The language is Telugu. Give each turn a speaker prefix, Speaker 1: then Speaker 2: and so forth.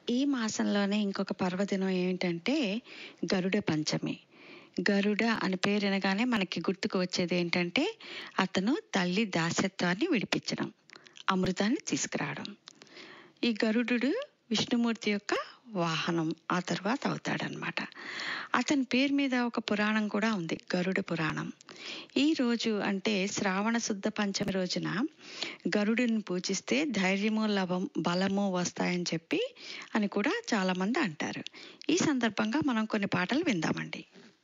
Speaker 1: ఈ మాసంలోనే ఇంకొక పర్వదినం ఏంటంటే గరుడ పంచమి గరుడ అని పేరు వినగానే మనకి గుర్తుకు వచ్చేది ఏంటంటే అతను తల్లి దాస్యత్వాన్ని విడిపించడం అమృతాన్ని తీసుకురావడం ఈ గరుడు విష్ణుమూర్తి యొక్క వాహనం ఆ తర్వాత అవుతాడనమాట అతని పేరు మీద ఒక పురాణం కూడా ఉంది గరుడ పురాణం ఈ రోజు అంటే శ్రావణ శుద్ధ పంచమి రోజున గరుడుని పూజిస్తే ధైర్యము లవం బలము వస్తాయని చెప్పి అని కూడా చాలామంది అంటారు ఈ సందర్భంగా మనం కొన్ని పాటలు విందామండి